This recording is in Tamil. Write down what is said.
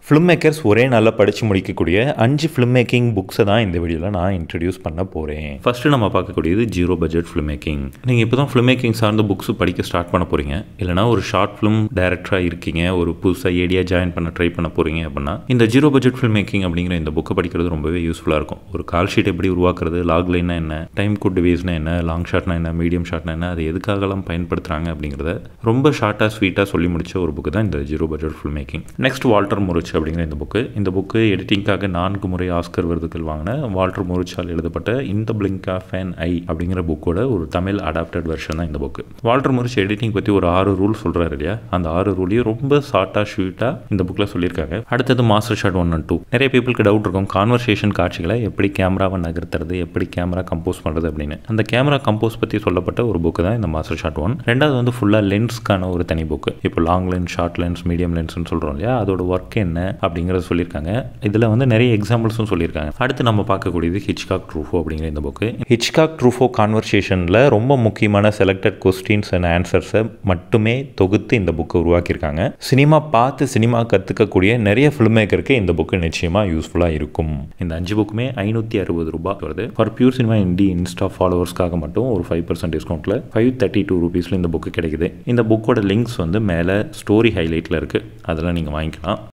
ஃபிலிம் மேக்கர்ஸ் ஒரே நாளில் படித்து முடிக்கக்கூடிய அஞ்சு ஃபிலிம் மேக்கிங் புக்ஸை தான் இந்த வீடியோவில் நான் இன்ட்ரடியூஸ் பண்ண போகிறேன் ஃபஸ்ட்டு நம்ம பார்க்கக்கூடியது ஜீரோ பட்ஜெட் ஃபிலிம் மேக்கிங் நீங்கள் இப்போ தான் ஃபிலிம் மேக்கிங் சார்ந்த புக்ஸ் படிக்க ஸ்டார்ட் பண்ண போகிறீங்க இல்லைனா ஒரு ஷார்ட் ஃபிலிம் டைரக்டராக இருக்கீங்க ஒரு புதுசாக ஏடியா ஜாயின் பண்ண ட்ரை பண்ண போகிறீங்க அப்படின்னா இந்த ஜீரோ பட்ஜெட் ஃபிலிம் மேக்கிங் அப்படிங்கிற இந்த புக்கை படிக்கிறது ரொம்பவே யூஸ்ஃபுல்லாக இருக்கும் ஒரு கால் ஷீட் எப்படி உருவாக்குறது லாக் லைனா என்ன டைம் குட் டிவைஸ்னா என்ன லாங் ஷாட்னா என்ன மீடியம் ஷாட்னா என்ன அது எதுக்காகலாம் பயன்படுத்துகிறாங்க அப்படிங்கிறத ரொம்ப ஷார்ட்டாக ஸ்வீட்டாக சொல்லி முடிச்ச ஒரு புக்கு தான் இந்த zero budget film making next Walter Murch அப்படிங்கிற இந்த புக்கு இந்த புக்கு எடிட்டிங்காக நான்கு முறை ஆஸ்கர் விருதுகள் வாங்கின வால்டர் முருச்சால் எழுதப்பட்ட இந்த பிளிங்க் ஆஃப் அன் ஐ அப்படிங்கிற புக்கோட ஒரு தமிழ் அடாப்டட் வெர்ஷன் தான் இந்த புக்கு வால்டர் முருச் எடிட்டிங் பற்றி ஒரு ஆறு ரூல் சொல்கிறாரு இல்லையா அந்த ஆறு ரூலையும் ரொம்ப ஷார்ட்டாக ஷூட்டாக இந்த புக்கில் சொல்லியிருக்காங்க அடுத்தது master shot one and two நிறைய பீப்புளுக்கு டவுட் இருக்கும் கான்வர்சேஷன் காட்சிகளை எப்படி கேமராவை நகர்த்துறது எப்படி கேமரா கம்போஸ் பண்ணுறது அப்படின்னு அந்த கேமரா கம்போஸ் பற்றி சொல்லப்பட்ட ஒரு புக்கு தான் இந்த மாஸ்டர் ஷாட் ஒன் ரெண்டாவது வந்து ஃபுல்லாக லென்ஸ்க்கான ஒரு தனி புக்கு இப்போ long lens short lens medium லென்ஸ்னு சொல்கிறோம் இல்லையா அதோட ஒர்க் என்ன அப்படிங்கிறத சொல்லியிருக்காங்க இதில் வந்து நிறைய எக்ஸாம்பிள்ஸும் சொல்லியிருக்காங்க அடுத்து நம்ம பார்க்கக்கூடியது ஹிச்காக் ட்ரூஃபோ அப்படிங்கிற இந்த புக்கு ஹிச்காக் ட்ரூஃபோ கான்வர்சேஷனில் ரொம்ப முக்கியமான செலக்டட் கொஸ்டின்ஸ் அண்ட் ஆன்சர்ஸை மட்டுமே தொகுத்து இந்த புக்கை உருவாக்கியிருக்காங்க சினிமா பார்த்து சினிமா கற்றுக்கக்கூடிய நிறைய ஃபிலிம் மேக்கருக்கு இந்த புக்கு நிச்சயமாக யூஸ்ஃபுல்லாக இருக்கும் இந்த அஞ்சு புக்குமே ஐநூற்றி அறுபது ரூபாய் வருது for pure cinema indie insta ஃபாலோவர்ஸ்க்காக மட்டும் ஒரு ஃபைவ் பர்சன்ட் டிஸ்கவுண்ட்டில் ஃபைவ் தேர்ட்டி டூ ருபீஸில் இந்த புக்கு கிடைக்குது இந்த புக்கோட லிங்க்ஸ் வந்து மேலே ஸ்டோரி ஹைலைட்டில் இருக்குது அதெல்லாம் நீங்கள் வாங்கிக்கலாம்